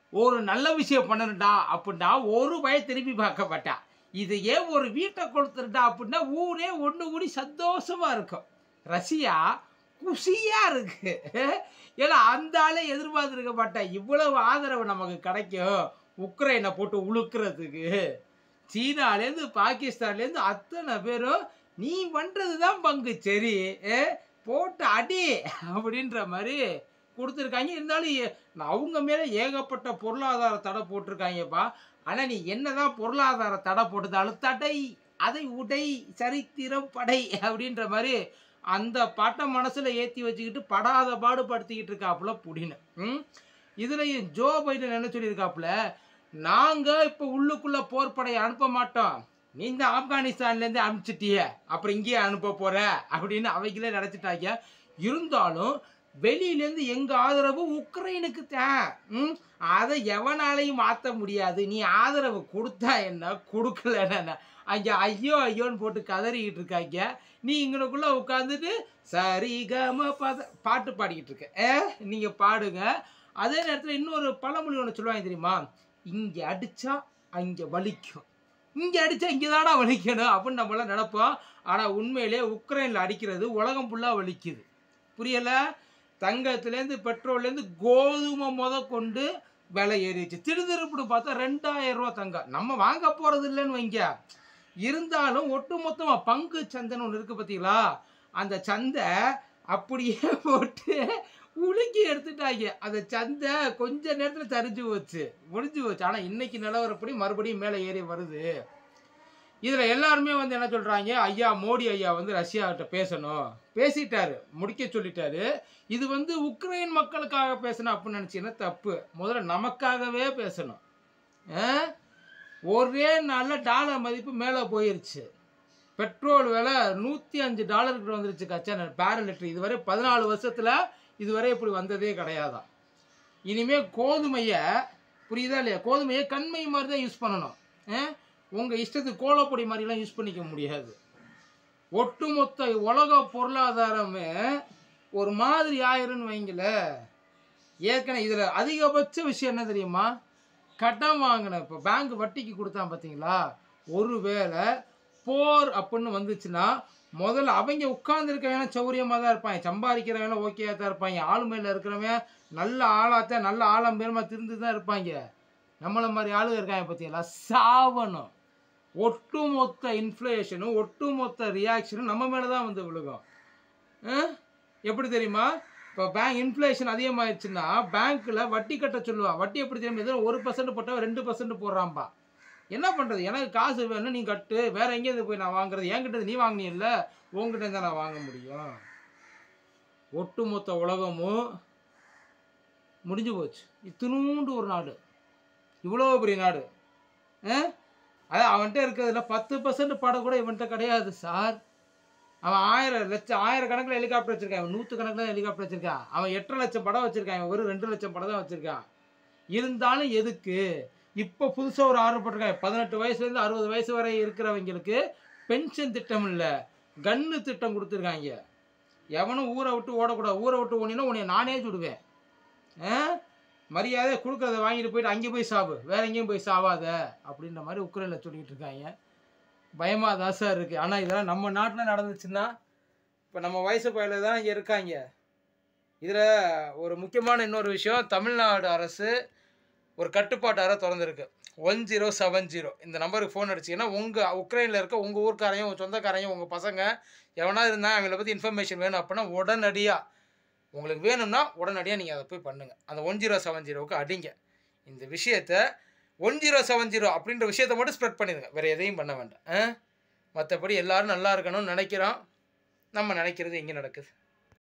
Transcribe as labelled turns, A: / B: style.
A: ஒரு நல்ல விஷயம் பண்ணணும்டா அப்படின்னா ஒரு பய திரும்பி பார்க்க மாட்டா இது ஏன் ஒரு வீட்டை கொடுத்துருடா அப்படின்னா ஊரே ஒன்று கூடி சந்தோஷமா இருக்கும் ரஷ்யா குஷியா இருக்கு ஏன்னா அந்த ஆளே எதிர்பார்த்துருக்க மாட்டா இவ்வளவு ஆதரவு நமக்கு கிடைக்கும் உக்ரைனை போட்டு உழுக்கிறதுக்கு சீனாலேருந்து பாகிஸ்தான்லேருந்து அத்தனை பேரும் நீ பண்ணுறது தான் பங்கு சரி ஏ, போட்டு அடி அப்படின்ற மாதிரி கொடுத்துருக்காங்க இருந்தாலும் ஏ- அவங்க மேலே ஏகப்பட்ட பொருளாதார தடை போட்டிருக்காங்கப்பா ஆனால் நீ என்னதான் பொருளாதார தடை போட்டதாலும் தடை அதை உடை சரித்திரம் படை அப்படின்ற மாதிரி அந்த பாட்டை மனசில் ஏற்றி வச்சுக்கிட்டு படாத பாடுபடுத்திக்கிட்டு இருக்காப்புல புடின்னு ம் இதுலயும் ஜோ பைடன் என்ன சொல்லியிருக்காப்புல நாங்கள் இப்போ உள்ளுக்குள்ள போர்ப்படையை அனுப்ப மாட்டோம் நீ இந்த ஆப்கானிஸ்தான்லேருந்து அனுப்பிச்சிட்டிய அப்புறம் இங்கேயே அனுப்ப போற அப்படின்னு அவைகளே நினச்சிட்டாங்க இருந்தாலும் வெளியிலேருந்து எங்க ஆதரவு உக்ரைனுக்கு தான் ம் அதை எவனாலையும் மாற்ற முடியாது நீ ஆதரவு கொடுத்தா என்ன கொடுக்கலன்னா என்ன அங்கே ஐயோ ஐயோன்னு போட்டு கதறிக்கிட்டு இருக்காங்க நீ இங்கனுக்குள்ள உட்காந்துட்டு சரிகம பத பாட்டு பாடிக்கிட்டு இருக்க ஏ நீங்க பாடுங்க அதே நேரத்தில் இன்னொரு பழமொழி ஒன்று சொல்லுவாங்க தெரியுமா இங்கே அடிச்சா அங்கே வலிக்கும் இங்கே அடிச்சா இங்கே தானா வலிக்கணும் அப்படின்னு நம்மளாம் நினைப்போம் ஆனால் உண்மையிலே உக்ரைனில் அடிக்கிறது உலகம் ஃபுல்லாக வலிக்குது புரியல தங்கத்துலேருந்து பெட்ரோல்லேருந்து கோதுமை முத கொண்டு விலை ஏறிடுச்சு திருதிருப்புன்னு பார்த்தா ரெண்டாயிரம் ரூபா தங்கம் நம்ம வாங்க போகிறது இல்லைன்னு வைங்க இருந்தாலும் ஒட்டுமொத்தமாக பங்கு சந்தைன்னு ஒன்று இருக்குது பார்த்தீங்களா அந்த சந்தை அப்படியே போட்டு உலுக்கி எடுத்துட்டாங்க அந்த சந்தை கொஞ்ச நேரத்தில் சரிஞ்சு போச்சு முடிஞ்சு போச்சு ஆனால் இன்னைக்கு நிலவரப்படி மறுபடியும் மேலே ஏறி வருது இதில் எல்லாருமே வந்து என்ன சொல்கிறாங்க ஐயா மோடி ஐயா வந்து ரஷ்யாகிட்ட பேசணும் பேசிட்டாரு முடிக்க சொல்லிட்டாரு இது வந்து உக்ரைன் மக்களுக்காக பேசணும் அப்படின்னு நினச்சிங்கன்னா தப்பு முதல்ல நமக்காகவே பேசணும் ஆ? ஒரே நாளில் டாலர் மதிப்பு மேலே போயிருச்சு பெட்ரோல் விலை நூற்றி அஞ்சு டாலருக்கு வந்துருச்சு கச்சா பேரல் லிட்டர் இதுவரை பதினாலு வருஷத்தில் இதுவரை இப்படி வந்ததே கிடையாதான் இனிமேல் கோதுமையை புரியுதா இல்லையா கோதுமையை கண்மை மாதிரி தான் யூஸ் பண்ணணும் உங்கள் இஷ்டத்துக்கு கோலப்பொடி மாதிரிலாம் யூஸ் பண்ணிக்க முடியாது ஒட்டுமொத்த உலக பொருளாதாரமே ஒரு மாதிரி ஆயிருன்னு வைங்கள ஏற்கனவே இதில் அதிகபட்ச விஷயம் என்ன தெரியுமா கடன் வாங்கின இப்போ பேங்க் வட்டிக்கு கொடுத்தான் பார்த்தீங்களா ஒருவேளை போர் அப்படின்னு வந்துச்சுன்னா முதல்ல அவங்க உட்கார்ந்துருக்கவன சௌரியமாக தான் இருப்பாங்க சம்பாதிக்கிறவன ஓகேயா தான் இருப்பாங்க ஆளுமையில் இருக்கிறவன் நல்ல ஆளாத்தான் நல்ல ஆழம் பேருமா திருந்து தான் இருப்பாங்க நம்மளை மாதிரி ஆளுங்க இருக்காங்க பார்த்தீங்களா சாவணும் ஒட்டுமொத்த இன்ஃப்ளேஷனும் ஒட்டுமொத்த ரியாக்ஷனும் நம்ம மேலே தான் வந்து விழுகும் ஆ? எப்படி தெரியுமா இப்போ பேங்க் இன்ஃப்ளேஷன் அதிகமாகிடுச்சுன்னா பேங்க்கில் வட்டி கட்ட சொல்லுவான் வட்டி எப்படி தெரியுமா ஏதோ ஒரு பர்சன்ட் போட்டால் ரெண்டு பர்சன்ட் போடுறான்பா என்ன பண்ணுறது எனக்கு காசு வேணும் நீ கட்டு வேற எங்கேயிருந்து போய் நான் வாங்குறது என்கிட்ட நீ வாங்கினீல்ல உங்ககிட்ட தான் நான் வாங்க முடியும் ஒட்டுமொத்த உலகமும் முடிஞ்சு போச்சு இத்தினூண்டு ஒரு நாடு இவ்வளோ பெரிய நாடு ஆ? அதான் அவன்கிட்ட இருக்கிறதுல பத்து பர்சன்ட் படம் கூட இவன்கிட்ட கிடையாது சார் அவன் ஆயிரம் லட்சம் ஆயிரக்கணக்கில் ஹெலிகாப்டர் வச்சிருக்கான் அவன் நூற்று கணக்கில் ஹெலிகாப்டர் வச்சிருக்கான் அவன் எட்டரை லட்சம் படம் வச்சிருக்கான் இவன் வெறும் ரெண்டு லட்சம் படம் தான் வச்சிருக்கான் இருந்தாலும் எதுக்கு இப்போ புதுசாக ஒரு ஆர்டர் போட்டிருக்காங்க பதினெட்டு வயசுலேருந்து அறுபது வயசு வரை இருக்கிறவங்களுக்கு பென்ஷன் திட்டம் இல்லை கன்னு திட்டம் கொடுத்துருக்காங்க எவனும் ஊரை விட்டு ஓடக்கூடாது ஊரை விட்டு ஓடினா உன்னை நானே சுடுவேன் ஆ? மரியாதை கொடுக்கறத வாங்கிட்டு போயிட்டு அங்கே போய் சாவு வேற எங்கேயும் போய் சாவாத அப்படின்ற மாதிரி உக்ரைனில் சொல்லிட்டு இருக்காங்க பயமாக தான் சார் இருக்குது ஆனால் இதெல்லாம் நம்ம நாட்டில் நடந்துச்சுன்னா இப்போ நம்ம வயசு பயில தான் இங்கே இருக்காங்க இதில் ஒரு முக்கியமான இன்னொரு விஷயம் தமிழ்நாடு அரசு ஒரு கட்டுப்பாட்டு அறை திறந்துருக்கு ஒன் ஜீரோ செவன் ஜீரோ இந்த நம்பருக்கு ஃபோன் அடிச்சிங்கன்னா உங்கள் உக்ரைனில் இருக்க உங்கள் ஊர்க்காரையும் உங்கள் சொந்தக்காரையும் உங்கள் பசங்க எவனா இருந்தால் அவங்கள பற்றி இன்ஃபர்மேஷன் வேணும் அப்படின்னா உடனடியாக உங்களுக்கு வேணும்னா உடனடியாக நீங்கள் அதை போய் பண்ணுங்கள் அந்த ஒன் ஜீரோ செவன் ஜீரோவுக்கு அடிங்க இந்த விஷயத்த ஒன் ஜீரோ செவன் ஜீரோ அப்படின்ற விஷயத்த மட்டும் ஸ்ப்ரெட் பண்ணிடுங்க வேறு எதையும் பண்ண வேண்டாம் மற்றபடி எல்லாரும் நல்லா இருக்கணும்னு நினைக்கிறோம் நம்ம நினைக்கிறது எங்கே நடக்குது